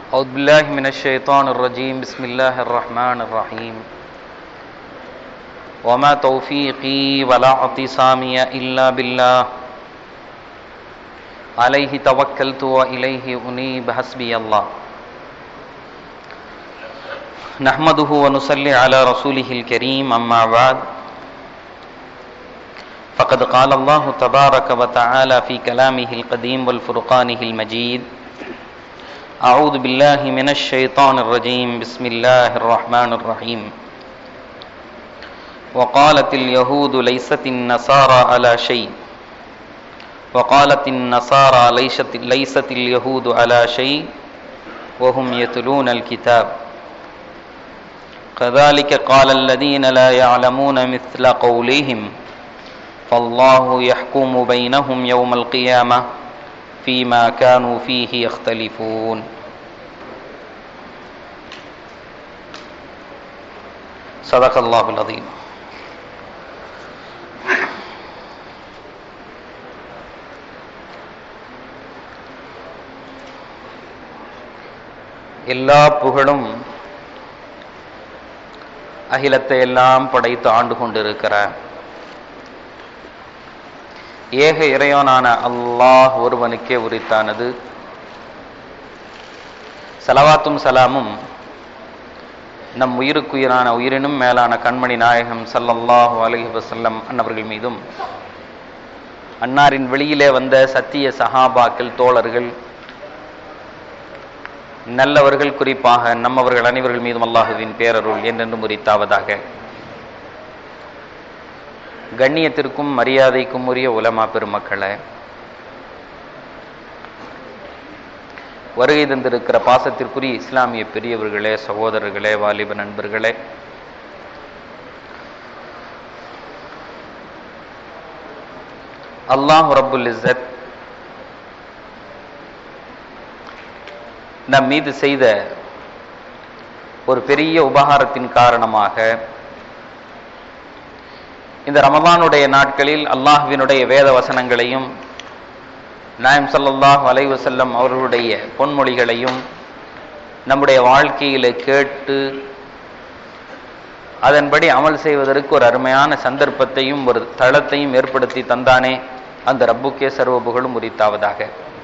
أعوذ بالله من الشيطان الرجيم بسم الله الرحمن الرحيم وما توفيقي ولا اعتصامي إلا بالله عليه توكلت وإليه أنيب حسبي الله نحمده ونصلي على رسوله الكريم أما بعد فقد قال الله تبارك وتعالى في كلامه القديم والفرقانه المجيد أعوذ بالله من الشيطان الرجيم بسم الله الرحمن الرحيم وقالت اليهود ليست النصارى على شيء وقالت النصارى ليست, ليست اليهود على شيء وهم يتلون الكتاب كذلك قال الذين لا يعلمون مثل قولهم فالله يحكم بينهم يوم القيامة فيما كانوا فيه يختلفون صدق الله العظيم எல்லா புகழும் அகிலத்தை எல்லாம் படைத்து ஆண்டு கொண்டிருக்கிற ஏக இறைவனான அல்லாஹ் ஒருவனுக்கே உரித்தானது சலவாத்தும் சலாமும் நம் உயிருக்குயிரான உயிரினும் மேலான கண்மணி நாயகம் சல்லல்லாஹு அலஹி வசல்லம் அன்னவர்கள் மீதும் அன்னாரின் வெளியிலே வந்த சத்திய சஹாபாக்கள் தோழர்கள் நல்லவர்கள் குறிப்பாக நம்மவர்கள் அனைவர்கள் மீதும் அல்லாஹுவின் பேரருள் என்றென்றும் உரித்தாவதாக கண்ணியத்திற்கும் மரியாதைக்கும் உரிய உலமா பெருமக்களை வருகை தந்திருக்கிற பாசத்திற்குரிய இஸ்லாமிய பெரியவர்களே சகோதரர்களே வாலிப நண்பர்களே அல்லாஹ் ரபுல் இசத் நம் மீது செய்த ஒரு பெரிய உபகாரத்தின் காரணமாக இந்த ரமதானுடைய நாட்களில் அல்லாஹுவினுடைய வேத வசனங்களையும் நாயம் சல்லாஹ் அலைவசல்லம் அவர்களுடைய பொன்மொழிகளையும் நம்முடைய வாழ்க்கையில் கேட்டு அதன்படி அமல் செய்வதற்கு ஒரு அருமையான சந்தர்ப்பத்தையும் ஒரு தளத்தையும் ஏற்படுத்தி தந்தானே அந்த ரப்புக்கே சர்வ புகழும் உரித்தாவதாக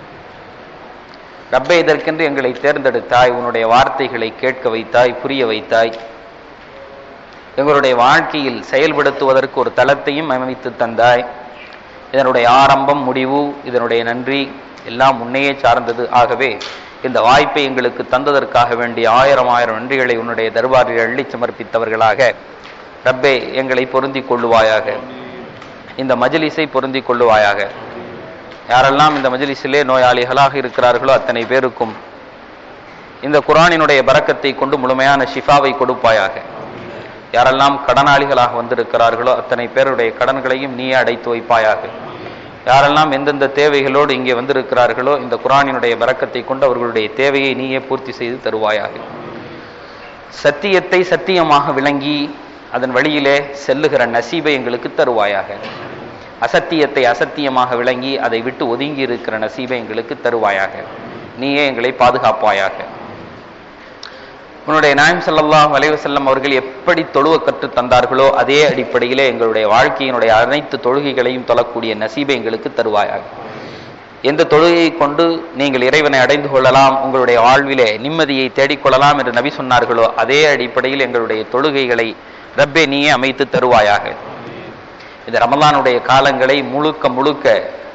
ரப்பை இதற்கென்று எங்களை தேர்ந்தெடுத்தாய் உன்னுடைய வார்த்தைகளை கேட்க வைத்தாய் புரிய வைத்தாய் எங்களுடைய வாழ்க்கையில் செயல்படுத்துவதற்கு ஒரு தளத்தையும் அமைத்து தந்தாய் இதனுடைய ஆரம்பம் முடிவு இதனுடைய நன்றி எல்லாம் உன்னையே சார்ந்தது ஆகவே இந்த வாய்ப்பை எங்களுக்கு தந்ததற்காக வேண்டிய ஆயிரம் ஆயிரம் நன்றிகளை உன்னுடைய தர்பாரில் அள்ளி சமர்ப்பித்தவர்களாக ரப்பே எங்களை பொருந்தி கொள்ளுவாயாக இந்த மஜிலிஸை பொருந்தி கொள்ளுவாயாக யாரெல்லாம் இந்த மஜிலிஸிலே நோயாளிகளாக இருக்கிறார்களோ அத்தனை பேருக்கும் இந்த குரானினுடைய பறக்கத்தை கொண்டு முழுமையான ஷிஃபாவை கொடுப்பாயாக யாரெல்லாம் கடனாளிகளாக வந்திருக்கிறார்களோ அத்தனை பேருடைய கடன்களையும் நீயே அடைத்து வைப்பாயாக யாரெல்லாம் எந்தெந்த தேவைகளோடு இங்கே வந்திருக்கிறார்களோ இந்த குரானினுடைய பறக்கத்தை கொண்டு அவர்களுடைய தேவையை நீயே பூர்த்தி செய்து தருவாயாக சத்தியத்தை சத்தியமாக விளங்கி அதன் வழியிலே செல்லுகிற நசீபை எங்களுக்கு தருவாயாக அசத்தியத்தை அசத்தியமாக விளங்கி அதை விட்டு ஒதுங்கி இருக்கிற நசீபை எங்களுக்கு தருவாயாக நீயே எங்களை பாதுகாப்பாயாக உன்னுடைய நாயம் சல்லாஹ் வலைவசல்லம் அவர்கள் எப்படி தொழுவ கற்று தந்தார்களோ அதே அடிப்படையிலே எங்களுடைய வாழ்க்கையினுடைய அனைத்து தொழுகைகளையும் தொழக்கூடிய நசீபை எங்களுக்கு தருவாயாக எந்த தொழுகையை கொண்டு நீங்கள் இறைவனை அடைந்து கொள்ளலாம் உங்களுடைய வாழ்விலே நிம்மதியை தேடிக்கொள்ளலாம் என்று நபி சொன்னார்களோ அதே அடிப்படையில் எங்களுடைய தொழுகைகளை ரப்பே நீயே அமைத்து தருவாயாக இந்த ரமலானுடைய காலங்களை முழுக்க முழுக்க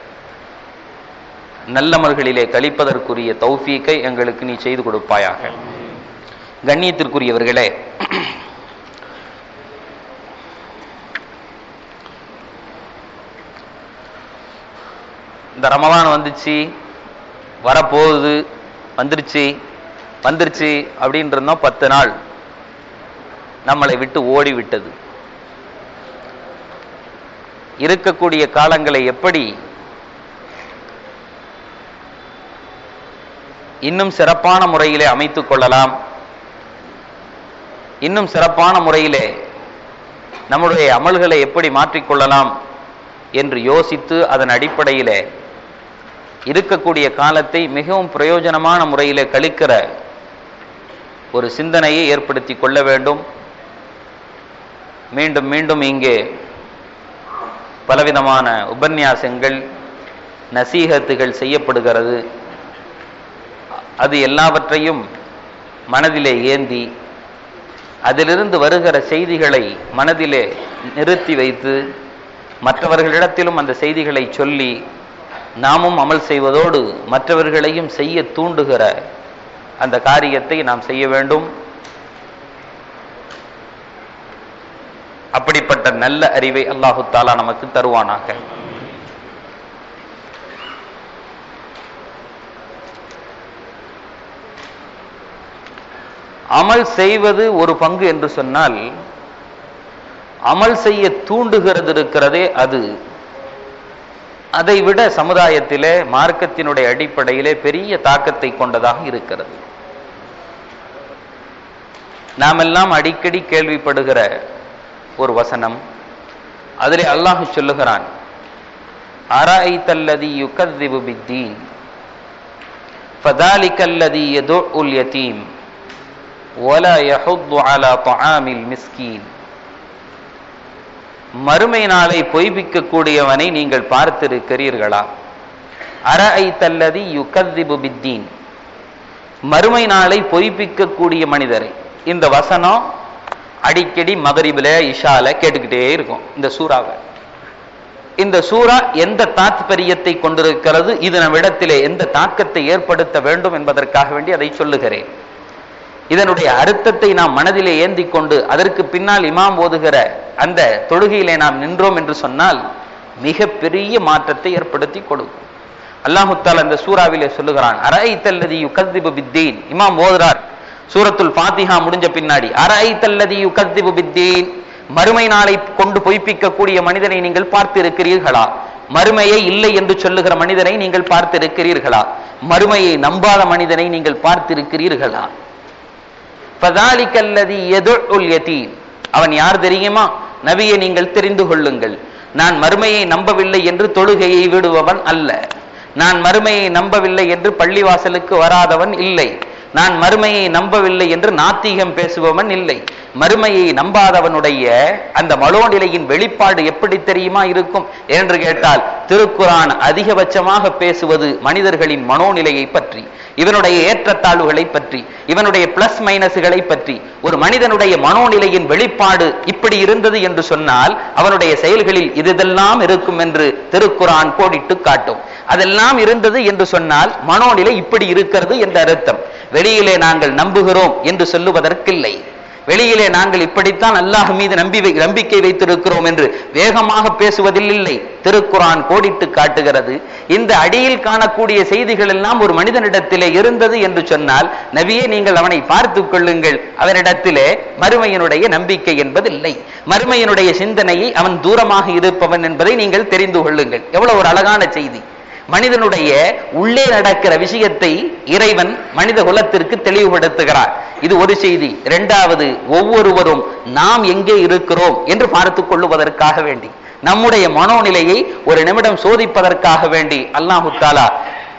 நல்லமல்களிலே கழிப்பதற்குரிய தௌஃபீக்கை எங்களுக்கு நீ செய்து கொடுப்பாயாக கண்ணியத்திற்குரியவர்களே இந்த ரமலான் வந்துச்சு வரப்போகுது வந்துருச்சு வந்துருச்சு அப்படின்னு இருந்தோம் பத்து நாள் நம்மளை விட்டு ஓடி விட்டது இருக்கக்கூடிய காலங்களை எப்படி இன்னும் சிறப்பான முறையிலே அமைத்துக் கொள்ளலாம் இன்னும் சிறப்பான முறையிலே நம்முடைய அமல்களை எப்படி மாற்றிக்கொள்ளலாம் என்று யோசித்து அதன் அடிப்படையிலே இருக்கக்கூடிய காலத்தை மிகவும் பிரயோஜனமான முறையிலே கழிக்கிற ஒரு சிந்தனையை ஏற்படுத்தி கொள்ள வேண்டும் மீண்டும் மீண்டும் இங்கே பலவிதமான உபன்யாசங்கள் நசீகத்துகள் செய்யப்படுகிறது அது எல்லாவற்றையும் மனதிலே ஏந்தி அதிலிருந்து வருகிற செய்திகளை மனதிலே நிறுத்தி வைத்து மற்றவர்களிடத்திலும் அந்த செய்திகளை சொல்லி நாமும் அமல் செய்வதோடு மற்றவர்களையும் செய்ய தூண்டுகிற அந்த காரியத்தை நாம் செய்ய வேண்டும் அப்படிப்பட்ட நல்ல அறிவை அல்லாஹு தாலா நமக்கு தருவானாக அமல் செய்வது ஒரு பங்கு என்று சொன்னால் அமல் செய்ய தூண்டுகிறது இருக்கிறதே அது அதை விட சமுதாயத்திலே மார்க்கத்தினுடைய அடிப்படையிலே பெரிய தாக்கத்தை கொண்டதாக இருக்கிறது நாம் எல்லாம் அடிக்கடி கேள்விப்படுகிற ஒரு வசனம் அதிலே அல்லாஹ் சொல்லுகிறான் அராய்தல்லதி யுகத்திபு பித்தீன் ஃபதாலிகல்லதி யதுஉல் யதீம் ولا يحض على طعام المسكين மறுமை நாளை பொய்பிக்க கூடியவனை நீங்கள் பார்த்திருக்கிறீர்களா அரஐத்தல்லதி யுகத்திபு பித்தீன் மறுமை நாளை பொய்ப்பிக்க கூடிய மனிதரை இந்த வசனம் அடிக்கடி மகரிபில இஷால கேட்டுக்கிட்டே இருக்கும் இந்த சூறாவை இந்த சூறா எந்த தாத்பரியத்தை கொண்டிருக்கிறது இது நம்மிடத்திலே எந்த தாக்கத்தை ஏற்படுத்த வேண்டும் என்பதற்காக வேண்டி அதை சொல்லுகிறேன் இதனுடைய அர்த்தத்தை நாம் மனதிலே ஏந்தி கொண்டு அதற்கு பின்னால் இமாம் ஓதுகிற அந்த தொழுகையிலே நாம் நின்றோம் என்று சொன்னால் மிக பெரிய மாற்றத்தை ஏற்படுத்தி கொடுக்கும் அல்லாஹுத்தால் அந்த சூறாவிலே சொல்லுகிறான் அரை தல்லதி யுகத்திபு பித்தீன் இமாம் ஓதுறார் சூரத்துல் ஃபாத்திஹா முடிஞ்ச பின்னாடி அரை தல்லதி யுகத்திபு பித்தீன் மறுமை நாளை கொண்டு பொய்ப்பிக்க கூடிய மனிதனை நீங்கள் பார்த்திருக்கிறீர்களா மறுமையை இல்லை என்று சொல்லுகிற மனிதனை நீங்கள் பார்த்திருக்கிறீர்களா மறுமையை நம்பாத மனிதனை நீங்கள் பார்த்திருக்கிறீர்களா ஃபதாலிகல்லதி யதுஉல் யதீம் அவன் யார் தெரியுமா நபியை நீங்கள் தெரிந்து கொள்ளுங்கள் நான் மறுமையை நம்பவில்லை என்று தொழுகையை விடுபவன் அல்ல நான் மறுமையை நம்பவில்லை என்று பள்ளிவாசலுக்கு வராதவன் இல்லை நான் மறுமையை நம்பவில்லை என்று நாத்திகம் பேசுபவன் இல்லை மறுமையை நம்பாதவனுடைய அந்த மனோநிலையின் வெளிப்பாடு எப்படி தெரியுமா இருக்கும் என்று கேட்டால் திருக்குரான் அதிகபட்சமாக பேசுவது மனிதர்களின் மனோநிலையை பற்றி இவனுடைய ஏற்றத்தாழ்வுகளை பற்றி இவனுடைய பிளஸ் மைனஸ்களை பற்றி ஒரு மனிதனுடைய மனோநிலையின் வெளிப்பாடு இப்படி இருந்தது என்று சொன்னால் அவனுடைய செயல்களில் இதெல்லாம் இருக்கும் என்று திருக்குரான் கோடிட்டு காட்டும் அதெல்லாம் இருந்தது என்று சொன்னால் மனோநிலை இப்படி இருக்கிறது என்ற அர்த்தம் வெளியிலே நாங்கள் நம்புகிறோம் என்று சொல்லுவதற்கில்லை வெளியிலே நாங்கள் இப்படித்தான் அல்லாஹ் மீது நம்பி வை- நம்பிக்கை வைத்திருக்கிறோம் என்று வேகமாக பேசுவதில் இல்லை திருக்குரான் கோடிட்டு காட்டுகிறது இந்த அடியில் காணக்கூடிய செய்திகள் எல்லாம் ஒரு மனிதனிடத்திலே இருந்தது என்று சொன்னால் நபியே நீங்கள் அவனை பார்த்துக் கொள்ளுங்கள் அவனிடத்திலே மறுமையினுடைய நம்பிக்கை என்பதில்லை மறுமையினுடைய சிந்தனையை அவன் தூரமாக இருப்பவன் என்பதை நீங்கள் தெரிந்து கொள்ளுங்கள் எவ்வளவு ஒரு அழகான செய்தி மனிதனுடைய உள்ளே நடக்கிற விஷயத்தை இறைவன் மனித குலத்திற்கு தெளிவுபடுத்துகிறார் இது ஒரு செய்தி இரண்டாவது ஒவ்வொருவரும் நாம் எங்கே இருக்கிறோம் என்று பார்த்துக் கொள்ளுவதற்காக வேண்டி நம்முடைய மனோநிலையை ஒரு நிமிடம் சோதிப்பதற்காக வேண்டி அல்லாஹு தாலா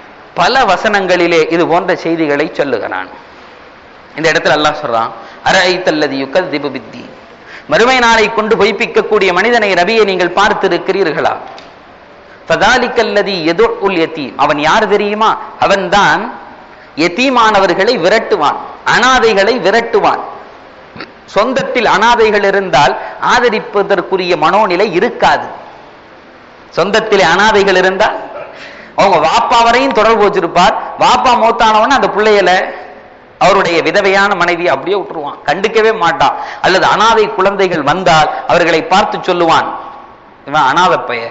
பல வசனங்களிலே இது போன்ற செய்திகளை சொல்லுகிறான் இந்த இடத்துல அல்லாஹ் சொல்றான் அரைத்தல்லதி யுக்கல் திபுபித்தி மறுமை நாளை கொண்டு பொய்ப்பிக்கக்கூடிய மனிதனை ரபியை நீங்கள் பார்த்திருக்கிறீர்களா ஃபதாலிக்கல்லதி எதுல் யத்தீம் அவன் யார் தெரியுமா அவன்தான் எத்தீமானவர்களை விரட்டுவான் அனாதைகளை விரட்டுவான் சொந்தத்தில் அனாதைகள் இருந்தால் ஆதரிப்பதற்குரிய மனோநிலை இருக்காது சொந்தத்திலே அனாதைகள் இருந்தால் அவங்க வாப்பா வரையும் தொடர்பு வச்சிருப்பார் வாப்பா மூத்தானவன அந்த பிள்ளைகளை அவருடைய விதவையான மனைவி அப்படியே விட்டுருவான் கண்டுக்கவே மாட்டான் அல்லது அனாதை குழந்தைகள் வந்தால் அவர்களை பார்த்து சொல்லுவான் இவன் அனாதை பைய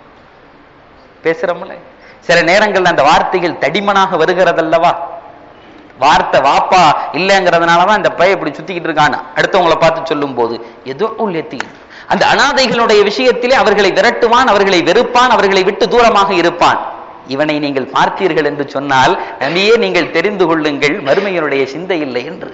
பேசுறோம்ல சில நேரங்கள்ல அந்த வார்த்தைகள் தடிமனாக வருகிறதல்லவா வார்த்தை வாப்பா இல்லைங்கிறதுனாலதான் இந்த பைய இப்படி சுத்திக்கிட்டு இருக்கான் அடுத்தவங்களை பார்த்து சொல்லும் போது எதோ உள்ளத்தி அந்த அனாதைகளுடைய விஷயத்திலே அவர்களை விரட்டுவான் அவர்களை வெறுப்பான் அவர்களை விட்டு தூரமாக இருப்பான் இவனை நீங்கள் பார்த்தீர்கள் என்று சொன்னால் நம்பியே நீங்கள் தெரிந்து கொள்ளுங்கள் மறுமையினுடைய சிந்தை இல்லை என்று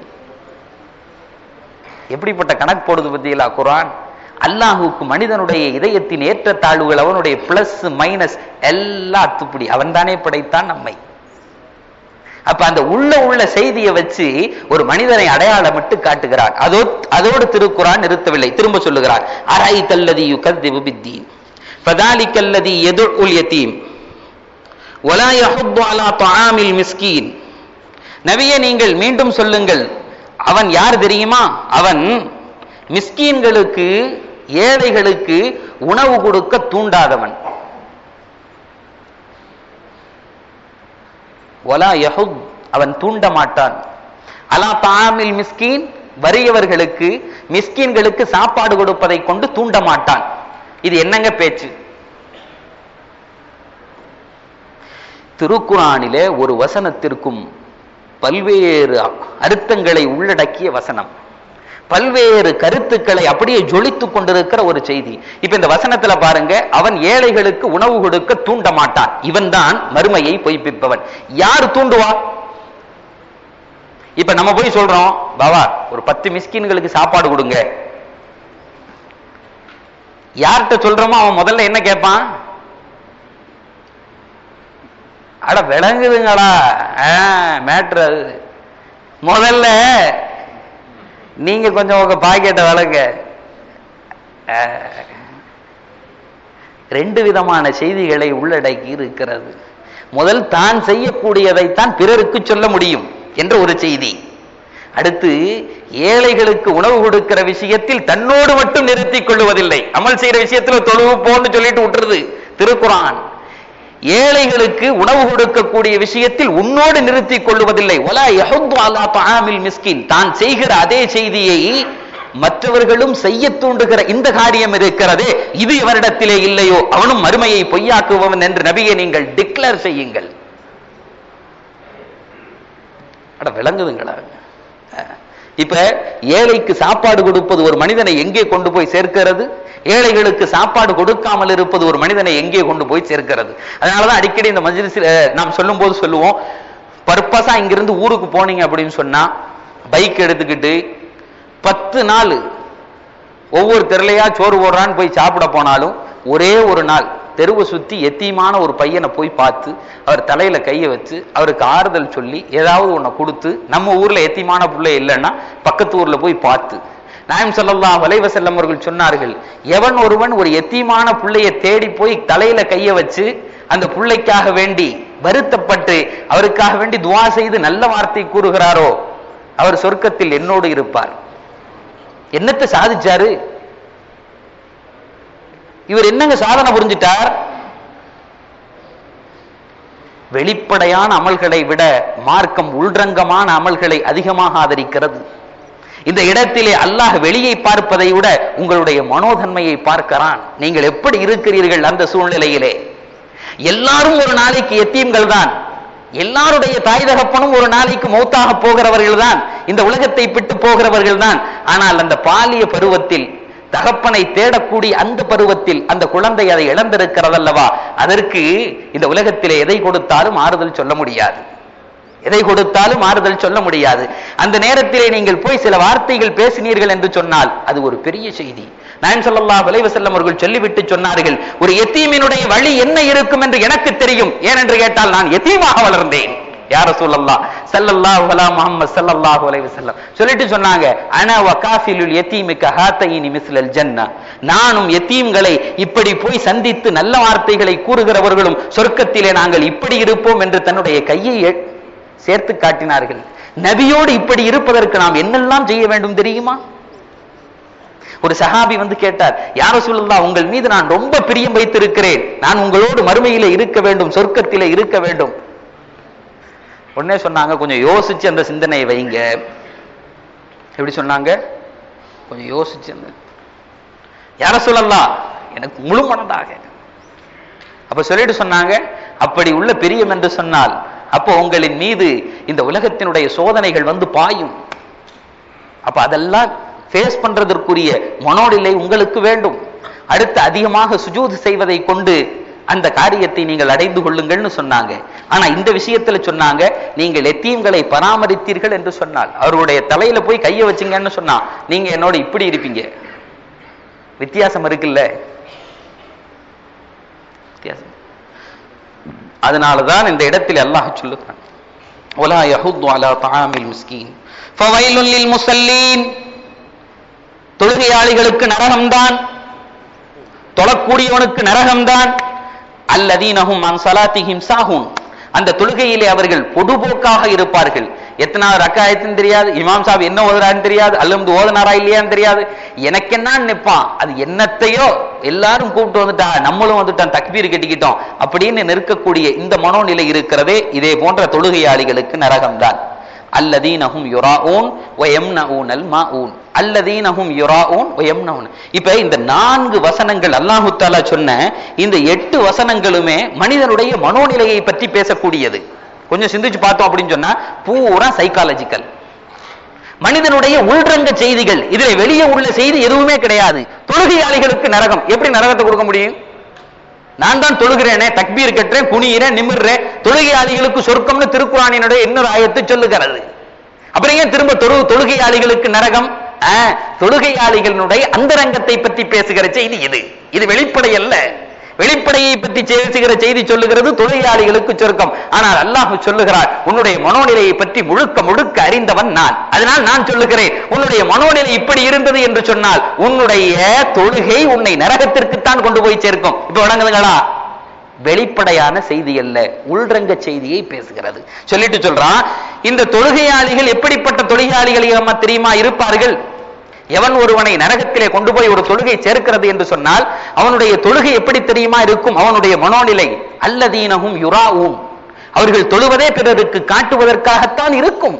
எப்படிப்பட்ட கணக்கு போடுது பத்தியலா குரான் அல்லாஹுக்கு மனிதனுடைய இதயத்தின் ஏற்றத்தாழ்வுகள் அவனுடைய பிளஸ் மைனஸ் எல்லா அத்துப்படி அவன் தானே படைத்தான் நம்மை அப்ப அந்த உள்ள உள்ள செய்தியை வச்சு ஒரு மனிதனை அடையாளமிட்டு காட்டுகிறார் அதோ அதோடு திருக்குறான் நிறுத்தவில்லை திரும்ப சொல்லுகிறார் அரை தல்லதி யுகத்திவு பித்தீன் ஃபதாலிக்கல்லதி எதுல் யதீம் ولا يحض على طعام المسكين நபியே நீங்கள் மீண்டும் சொல்லுங்கள் அவன் யார் தெரியுமா அவன் மிஸ்கீன்களுக்கு ஏழைகளுக்கு உணவு கொடுக்க தூண்டாதவன் ஒலா யஹுத் அவன் தூண்ட மாட்டான் அலா தாமில் மிஸ்கீன் வறியவர்களுக்கு மிஸ்கீன்களுக்கு சாப்பாடு கொடுப்பதை கொண்டு தூண்ட மாட்டான் இது என்னங்க பேச்சு திருக்குறானிலே ஒரு வசனத்திற்கும் பல்வேறு அர்த்தங்களை உள்ளடக்கிய வசனம் பல்வேறு கருத்துக்களை அப்படியே ஜொலித்துக் கொண்டிருக்கிற ஒரு செய்தி இப்ப இந்த வசனத்துல பாருங்க அவன் ஏழைகளுக்கு உணவு கொடுக்க தூண்ட மாட்டான் இவன் தான் மறுமையை பொய்ப்பிப்பவன் யார் தூண்டுவா இப்ப நம்ம போய் சொல்றோம் பாவா ஒரு பத்து மிஸ்கின்களுக்கு சாப்பாடு கொடுங்க யார்கிட்ட சொல்றோமோ அவன் முதல்ல என்ன கேட்பான் அட விளங்குதுங்களா மேட்ரு அது முதல்ல நீங்க கொஞ்சம் உங்க பாக்கெட்டை வளங்க ரெண்டு விதமான செய்திகளை உள்ளடக்கி இருக்கிறது முதல் தான் செய்யக்கூடியதைத்தான் பிறருக்கு சொல்ல முடியும் என்ற ஒரு செய்தி அடுத்து ஏழைகளுக்கு உணவு கொடுக்கிற விஷயத்தில் தன்னோடு மட்டும் நிறுத்திக் கொள்வதில்லை அமல் செய்யற விஷயத்துல தொழுவு போன்னு சொல்லிட்டு விட்டுருது திருக்குறான் ஏழைகளுக்கு உணவு கொடுக்கக்கூடிய விஷயத்தில் உன்னோடு நிறுத்திக் கொள்வதில்லை ஒலா யஹுத்து அலா தஆமில் மிஸ்கின் தான் செய்கிற அதே செய்தியை மற்றவர்களும் செய்ய தூண்டுகிற இந்த காரியம் இருக்கிறதே இது இவரிடத்திலே இல்லையோ அவனும் மறுமையை பொய்யாக்குபவன் என்று நபியை நீங்கள் டிக்ளேர் செய்யுங்கள் அட விளங்குதுங்களா இப்ப ஏழைக்கு சாப்பாடு கொடுப்பது ஒரு மனிதனை எங்கே கொண்டு போய் சேர்க்கிறது ஏழைகளுக்கு சாப்பாடு கொடுக்காமல் இருப்பது ஒரு மனிதனை எங்கே கொண்டு போய் சேர்க்கிறது அதனாலதான் அடிக்கடி இந்த மஜ்லிஸில் நாம் சொல்லும் போது சொல்லுவோம் பர்பஸா இங்கிருந்து ஊருக்கு போனீங்க அப்படின்னு சொன்னா பைக் எடுத்துக்கிட்டு பத்து நாள் ஒவ்வொரு தெருலையா சோறு போடுறான்னு போய் சாப்பிட போனாலும் ஒரே ஒரு நாள் தெருவை சுத்தி எத்தியமான ஒரு பையனை போய் பார்த்து அவர் தலையில கையை வச்சு அவருக்கு ஆறுதல் சொல்லி ஏதாவது ஒன்றை கொடுத்து நம்ம ஊர்ல எத்தியமான பிள்ளை இல்லைன்னா பக்கத்து ஊர்ல போய் பார்த்து நாயம் ஸல்லல்லாஹு அலைஹி வஸல்லம் அவர்கள் சொன்னார்கள் எவன் ஒருவன் ஒரு எத்தியமான பிள்ளையை தேடி போய் தலையில கையை வச்சு அந்த பிள்ளைக்காக வேண்டி வருத்தப்பட்டு அவருக்காக வேண்டி துவா செய்து நல்ல வார்த்தை கூறுகிறாரோ அவர் சொர்க்கத்தில் என்னோடு இருப்பார் என்னத்தை சாதிச்சாரு இவர் என்னங்க சாதனை புரிஞ்சிட்டார் வெளிப்படையான அமல்களை விட மார்க்கம் உள்ரங்கமான அமல்களை அதிகமாக ஆதரிக்கிறது இந்த இடத்திலே அல்லாஹ் வெளியை பார்ப்பதை விட உங்களுடைய மனோதன்மையை பார்க்கிறான் நீங்கள் எப்படி இருக்கிறீர்கள் அந்த சூழ்நிலையிலே எல்லாரும் ஒரு நாளைக்கு எத்தீம்கள் தான் எல்லாருடைய தாய் தகப்பனும் ஒரு நாளைக்கு மௌத்தாக போகிறவர்கள் தான் இந்த உலகத்தை விட்டு போகிறவர்கள் தான் ஆனால் அந்த பாலிய பருவத்தில் தகப்பனை தேடக்கூடிய அந்த பருவத்தில் அந்த குழந்தை அதை இழந்திருக்கிறதல்லவா அதற்கு இந்த உலகத்திலே எதை கொடுத்தாலும் ஆறுதல் சொல்ல முடியாது எதை கொடுத்தாலும் ஆறுதல் சொல்ல முடியாது அந்த நேரத்திலே நீங்கள் போய் சில வார்த்தைகள் பேசினீர்கள் என்று சொன்னால் அது ஒரு பெரிய செய்தி நான் சொல்லல்லா விளைவு செல்லம் அவர்கள் சொல்லிவிட்டு சொன்னார்கள் ஒரு எத்தீமினுடைய வழி என்ன இருக்கும் என்று எனக்கு தெரியும் ஏனென்று கேட்டால் நான் எத்தீமாக வளர்ந்தேன் யார சொல்லல்லா சல்லல்லாஹு அலா முஹம்மது ஸல்லல்லாஹு அலைஹி வஸல்லம் சொல்லிட்டு சொன்னாங்க அன வகாஃபிலுல் யதீமிக ஹாத்தைனி மிஸ்லல் ஜன்னா நானும் யதீம்களை இப்படி போய் சந்தித்து நல்ல வார்த்தைகளை கூறுகிறவர்களும் சொர்க்கத்திலே நாங்கள் இப்படி இருப்போம் என்று தன்னுடைய கையை எ- சேர்த்து காட்டினார்கள் நபியோடு இப்படி இருப்பதற்கு நாம் என்னெல்லாம் செய்ய வேண்டும் தெரியுமா ஒரு சஹாபி வந்து கேட்டார் யார சொல்லலாம் உங்கள் மீது நான் ரொம்ப பிரியம் வைத்திருக்கிறேன் நான் உங்களோடு மறுமையிலே இருக்க வேண்டும் சொர்க்கத்திலே இருக்க வேண்டும் உடனே சொன்னாங்க கொஞ்சம் யோசிச்சு அந்த சிந்தனையை வைங்க எப்படி சொன்னாங்க கொஞ்சம் யோசிச்சு அந்த யார சொல்லலாம் எனக்கு முழு மனதாக அப்ப சொல்லிட்டு சொன்னாங்க அப்படி உள்ள பிரியம் என்று சொன்னால் அப்போ உங்களின் மீது இந்த உலகத்தினுடைய சோதனைகள் வந்து பாயும் அப்ப அதெல்லாம் ஃபேஸ் பண்றதற்குரிய மனோநிலை உங்களுக்கு வேண்டும் அடுத்து அதிகமாக சுஜூது செய்வதை கொண்டு அந்த காரியத்தை நீங்கள் அடைந்து கொள்ளுங்கள்னு சொன்னாங்க ஆனா இந்த விஷயத்துல சொன்னாங்க நீங்கள் எத்தீம்களை பராமரித்தீர்கள் என்று சொன்னால் அவருடைய தலையில போய் கையை வச்சீங்கன்னு சொன்னா நீங்க என்னோட இப்படி இருப்பீங்க வித்தியாசம் இருக்குல்ல வித்தியாசம் அதனாலதான் இந்த இடத்தில் அல்லாஹ் சொல்லுகிறான் ولا يحض على طعام المسكين فويل للمصلين தொழுகையாளிகளுக்கு நரகம்தான் தொழக்கூடியவனுக்கு நரகம்தான் அல்லதீனஹும் அன் சலாத்திஹிம் சாஹூன் அந்த தொழுகையிலே அவர்கள் பொதுபோக்காக இருப்பார்கள் எத்தனாவது ரக்காயத்துன்னு தெரியாது இமாம் சாப் என்ன ஓதுறான்னு தெரியாது அல்லது ஓதனாரா இல்லையான்னு தெரியாது எனக்கு என்னன்னு நிப்பான் அது என்னத்தையோ எல்லாரும் கூப்பிட்டு வந்துட்டா நம்மளும் வந்துட்டோம் தக்பீர் கட்டிக்கிட்டோம் அப்படின்னு நிற்கக்கூடிய இந்த மனோநிலை இருக்கிறதே இதே போன்ற தொழுகையாளிகளுக்கு நரகம்தான் அல்லதீனஹும் யுராஊன் வயம்னஊனல் மாஊன் அல்லதீனஹும் யுராஊன் வயம்னஊன் இப்ப இந்த நான்கு வசனங்கள் அல்லாஹு தாலா சொன்ன இந்த எட்டு வசனங்களுமே மனிதனுடைய மனோநிலையை பற்றி பேசக்கூடியது கொஞ்சம் சிந்திச்சு பார்த்தோம் அப்படின்னு சொன்னா பூரா சைக்காலஜிக்கல் மனிதனுடைய உள்ரங்க செய்திகள் இதுல வெளியே உள்ள செய்தி எதுவுமே கிடையாது தொழுகையாளிகளுக்கு நரகம் எப்படி நரகத்தை கொடுக்க முடியும் நான் தான் தொழுகிறேனே தக்பீர் கட்டுறேன் குனியிறேன் நிமிர்றேன் தொழுகையாளிகளுக்கு சொர்க்கம்னு திருக்குறானினுடைய இன்னொரு ஆயத்து சொல்லுகிறது அப்புறம் ஏன் திரும்ப தொழு தொழுகையாளிகளுக்கு நரகம் ஆ, தொழுகையாளிகளுடைய அந்தரங்கத்தை பற்றி பேசுகிற செய்தி இது இது வெளிப்படை அல்ல வெளிப்படையை பற்றி பேசுகிற செய்தி சொல்லுகிறது தொழிலாளிகளுக்கு சொர்க்கம் ஆனால் அல்லாஹ் சொல்லுகிறார் உன்னுடைய மனோநிலையை பற்றி முழுக்க முழுக்க அறிந்தவன் நான் அதனால் நான் சொல்லுகிறேன் உன்னுடைய மனோநிலை இப்படி இருந்தது என்று சொன்னால் உன்னுடைய தொழுகை உன்னை நரகத்திற்குத்தான் கொண்டு போய் சேர்க்கும் இப்ப வணங்குதுங்களா வெளிப்படையான செய்தி அல்ல உள்ரங்க செய்தியை பேசுகிறது சொல்லிட்டு சொல்றான் இந்த தொழுகையாளிகள் எப்படிப்பட்ட தொழுகையாளிகள் அம்மா தெரியுமா இருப்பார்கள் எவன் ஒருவனை நரகத்திலே கொண்டு போய் ஒரு தொழுகை சேர்க்கிறது என்று சொன்னால் அவனுடைய தொழுகை எப்படி தெரியுமா இருக்கும் அவனுடைய மனோநிலை அல்லதீனகும் யுராவும் அவர்கள் தொழுவதே பிறருக்கு காட்டுவதற்காகத்தான் இருக்கும்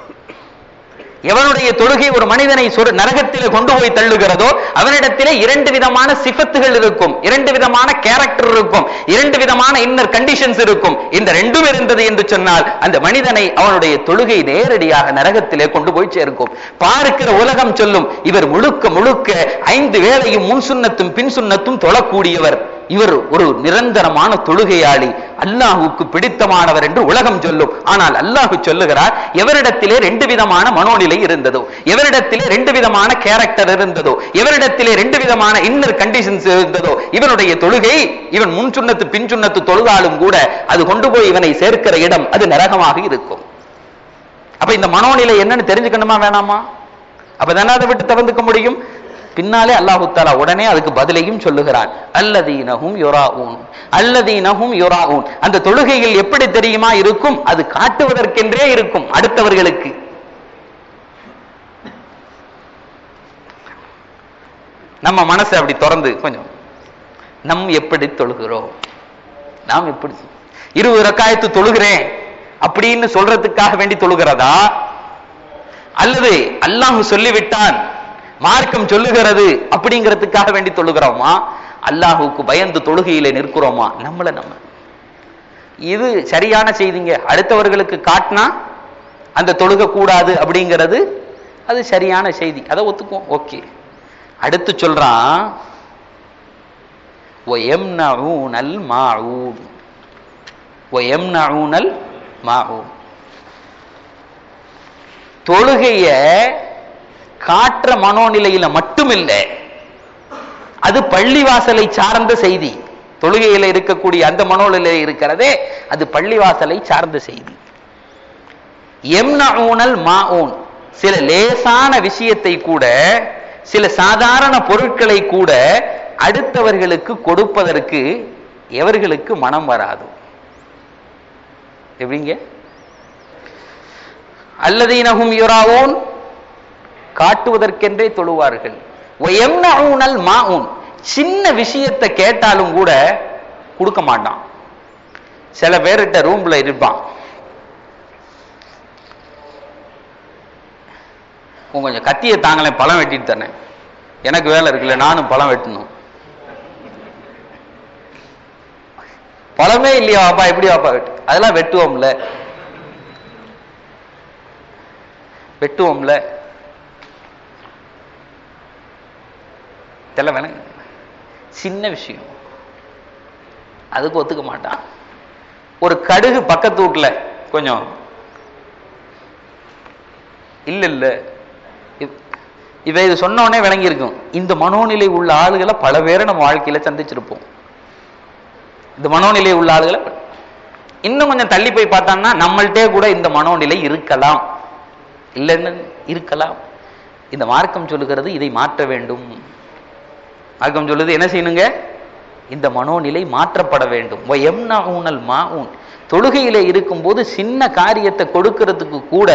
எவனுடைய தொழுகை ஒரு மனிதனை சொரு நரகத்திலே கொண்டு போய் தள்ளுகிறதோ அவனிடத்திலே இரண்டு விதமான சிஃபத்துகள் இருக்கும் இரண்டு விதமான கேரக்டர் இருக்கும் இரண்டு விதமான இன்னர் கண்டிஷன்ஸ் இருக்கும் இந்த ரெண்டும் இருந்தது என்று சொன்னால் அந்த மனிதனை அவனுடைய தொழுகை நேரடியாக நரகத்திலே கொண்டு போய் சேர்க்கும் பார்க்கிற உலகம் சொல்லும் இவர் முழுக்க முழுக்க ஐந்து வேளையும் முன் சுண்ணத்தும் பின் சுண்ணத்தும் தொழக்கூடியவர் இவர் ஒரு நிரந்தரமான தொழுகையாளி அல்லாஹுக்கு பிடித்தமானவர் என்று உலகம் சொல்லும் ஆனால் அல்லாஹு சொல்லுகிறார் எவரிடத்திலே ரெண்டு விதமான மனோநிலை இருந்ததோ எவரிடத்திலே ரெண்டு விதமான கேரக்டர் இருந்ததோ எவரிடத்திலே ரெண்டு விதமான இன்னர் கண்டிஷன்ஸ் இருந்ததோ இவனுடைய தொழுகை இவன் முன் சுண்ணத்து பின் சுண்ணத்து தொழுதாலும் கூட அது கொண்டு போய் இவனை சேர்க்கிற இடம் அது நரகமாக இருக்கும் அப்ப இந்த மனோநிலை என்னன்னு தெரிஞ்சுக்கணுமா வேணாமா அப்பதானே அதை விட்டு தவிர்த்துக்க முடியும் பின்னாலே அல்லாஹு தாலா உடனே அதுக்கு பதிலையும் சொல்லுகிறான் அல்லதீனஹும் யுராஊன் அல்லதீனஹும் யுராஊன் அந்த தொழுகையில் எப்படி தெரியுமா இருக்கும் அது காட்டுவதற்கென்றே இருக்கும் அடுத்தவர்களுக்கு நம்ம மனசை அப்படி திறந்து கொஞ்சம் நம் எப்படி தொழுகிறோம் நாம் எப்படி இருபது ரக்காயத்து தொழுகிறேன் அப்படின்னு சொல்றதுக்காக வேண்டி தொழுகிறதா அல்லது அல்லாஹ் சொல்லிவிட்டான் மார்க்கம் சொல்லுகிறது அப்படிங்கிறதுக்காக வேண்டி தொழுகிறோமா அல்லாஹுக்கு பயந்து தொழுகையில நிற்கிறோமா நம்மள நம்ம இது சரியான செய்திங்க அடுத்தவர்களுக்கு காட்டினா அந்த தொழுக கூடாது அப்படிங்கிறது அது சரியான செய்தி அதை ஒத்துக்குவோம் ஓகே அடுத்து சொல்றான் وَيَمْنَعُونَ الْمَاعُونَ وَيَمْنَعُونَ الْمَاعُونَ தொழுகைய காற்ற மனோநிலையில மட்டும் இல்லை அது பள்ளிவாசலை சார்ந்த செய்தி தொழுகையில இருக்கக்கூடிய அந்த மனோநிலை இருக்கிறதே அது பள்ளிவாசலை சார்ந்த செய்தி எம்னஊனல் மாஊன் சில லேசான விஷயத்தை கூட சில சாதாரண பொருட்களை கூட அடுத்தவர்களுக்கு கொடுப்பதற்கு எவர்களுக்கு மனம் வராது எப்படிங்க அல்லதீனஹும் யுராவூன் காட்டுவதற்கென்றே தொழுவார்கள் ஒயம்னஊனல் மாஊன் சின்ன விஷயத்தை கேட்டாலும் கூட கொடுக்க மாட்டான் சில பேர்கிட்ட ரூம்ல இருப்பான் உங்க கொஞ்சம் கத்தியை தாங்களேன் பழம் வெட்டிட்டு தானே எனக்கு வேலை இருக்குல்ல நானும் பழம் வெட்டணும் பழமே இல்லையா வாப்பா எப்படி வாப்பா வெட்டு அதெல்லாம் வெட்டுவோம்ல வெட்டுவோம்ல இதெல்லாம் வேணாங்க சின்ன விஷயம் அதுக்கு ஒத்துக்க மாட்டான் ஒரு கடுகு பக்கத்து வீட்டுல கொஞ்சம் இல்ல இல்ல இவ்- இவ இது சொன்ன உடனே விளங்கி இருக்கும் இந்த மனோநிலை உள்ள ஆளுகளை பல பேரை நம்ம வாழ்க்கையில சந்திச்சிருப்போம் இந்த மனோநிலை உள்ள ஆளுகளை இன்னும் கொஞ்சம் தள்ளி போய் பார்த்தான்னா நம்மள்ட்டே கூட இந்த மனோநிலை இருக்கலாம் இல்லைன்னு இருக்கலாம் இந்த மார்க்கம் சொல்லுகிறது இதை மாற்ற வேண்டும் மார்க்கம் சொல்லுது என்ன செய்யணுங்க இந்த மனோநிலை மாற்றப்பட வேண்டும் எம்னல் மாவுன் தொழுகையில இருக்கும்போது சின்ன காரியத்தை கொடுக்கிறதுக்கு கூட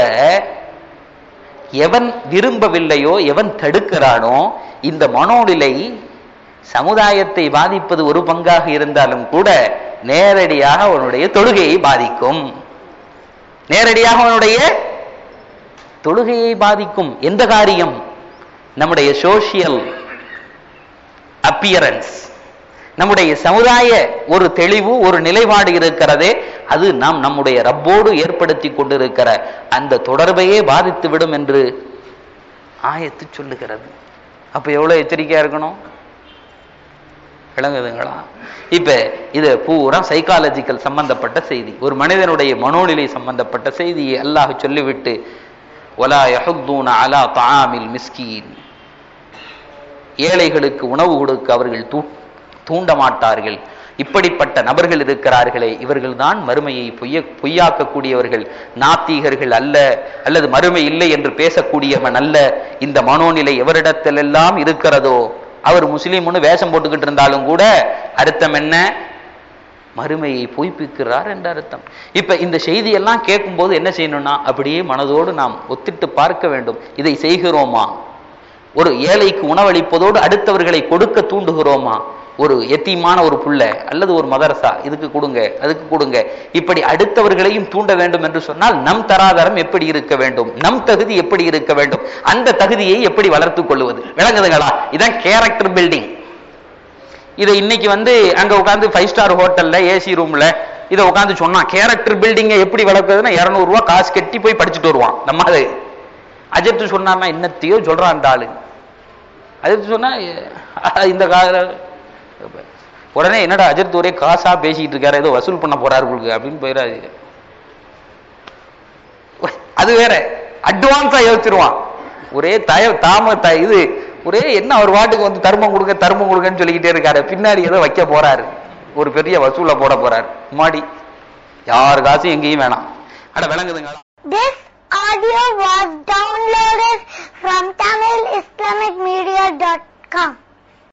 எவன் விரும்பவில்லையோ எவன் தடுக்கிறானோ இந்த மனோநிலை சமுதாயத்தை பாதிப்பது ஒரு பங்காக இருந்தாலும் கூட நேரடியாக அவனுடைய தொழுகையை பாதிக்கும் நேரடியாக அவனுடைய தொழுகையை பாதிக்கும் எந்த காரியம் நம்முடைய சோசியல் அப்பியரன்ஸ் நம்முடைய சமுதாய ஒரு தெளிவு ஒரு நிலைப்பாடு இருக்கிறதே அது நாம் நம்முடைய ரப்போடு ஏற்படுத்தி கொண்டிருக்கிற அந்த தொடர்பையே பாதித்து விடும் என்று ஆயத்து சொல்லுகிறது அப்ப எவ்வளவு எச்சரிக்கையா இருக்கணும் விளங்குதுங்களா இப்ப இது பூரா சைக்காலஜிக்கல் சம்பந்தப்பட்ட செய்தி ஒரு மனிதனுடைய மனோநிலை சம்பந்தப்பட்ட செய்தியை அல்லாஹ் சொல்லிவிட்டு ஒலா யஹுத்தூன அலா தாமில் மிஸ்கீன் ஏழைகளுக்கு உணவு கொடுக்க அவர்கள் தூ தூண்ட மாட்டார்கள் இப்படிப்பட்ட நபர்கள் இருக்கிறார்களே இவர்கள் தான் மறுமையை பொய்ய பொய்யாக்கக்கூடியவர்கள் நாத்தீகர்கள் அல்ல அல்லது மறுமை இல்லை என்று பேசக்கூடியவன் அல்ல இந்த மனோநிலை எவரிடத்திலெல்லாம் இருக்கிறதோ அவர் முஸ்லீம்னு வேஷம் போட்டுக்கிட்டு இருந்தாலும் கூட அர்த்தம் என்ன மறுமையை பொய்ப்பிக்கிறார் என்ற அர்த்தம் இப்ப இந்த செய்தியெல்லாம் கேட்கும்போது என்ன செய்யணும்னா அப்படியே மனதோடு நாம் ஒத்திட்டு பார்க்க வேண்டும் இதை செய்கிறோமா ஒரு ஏழைக்கு உணவளிப்பதோடு அடுத்தவர்களை கொடுக்க தூண்டுகிறோமா ஒரு எத்தியமான ஒரு புள்ள அல்லது ஒரு மதரசா இதுக்கு கொடுங்க அதுக்கு கொடுங்க இப்படி அடுத்தவர்களையும் தூண்ட வேண்டும் என்று சொன்னால் நம் தராதரம் எப்படி இருக்க வேண்டும் நம் தகுதி எப்படி இருக்க வேண்டும் அந்த தகுதியை எப்படி வளர்த்துக் கொள்வது விளங்குதுங்களா இதான் கேரக்டர் பில்டிங் இதை இன்னைக்கு வந்து அங்க உட்காந்து ஃபைவ் ஸ்டார் ஹோட்டல்ல ஏசி ரூம்ல இதை உட்காந்து சொன்னான் கேரக்டர் பில்டிங்கை எப்படி வளர்க்குறதுன்னா இருநூறு ரூபா காசு கட்டி போய் படிச்சுட்டு வருவான் நம்ம அது அஜித் சொன்னார்னா என்னத்தையோ சொல்றான் அந்த ஆளு அஜித் சொன்னா அஹ், இந்த கால உடனே என்னடா அஜித் ஒரே காசா பேசிக்கிட்டு இருக்காரு ஏதோ வசூல் பண்ண போறாரு உங்களுக்கு அப்படின்னு போயிடாது அது வேற அட்வான்ஸா யோசிச்சிருவான் ஒரே தய தாம த இது ஒரே என்ன அவர் வாட்டுக்கு வந்து தர்மம் கொடுங்க தர்மம் கொடுங்கன்னு சொல்லிக்கிட்டே இருக்காரு பின்னாடி ஏதோ வைக்க போறாரு ஒரு பெரிய வசூல போட போறாரு மாடி யார் காசும் எங்கேயும் வேணாம் அட விளங்குதுங்களா This audio was downloaded from TamilIslamicMedia.com.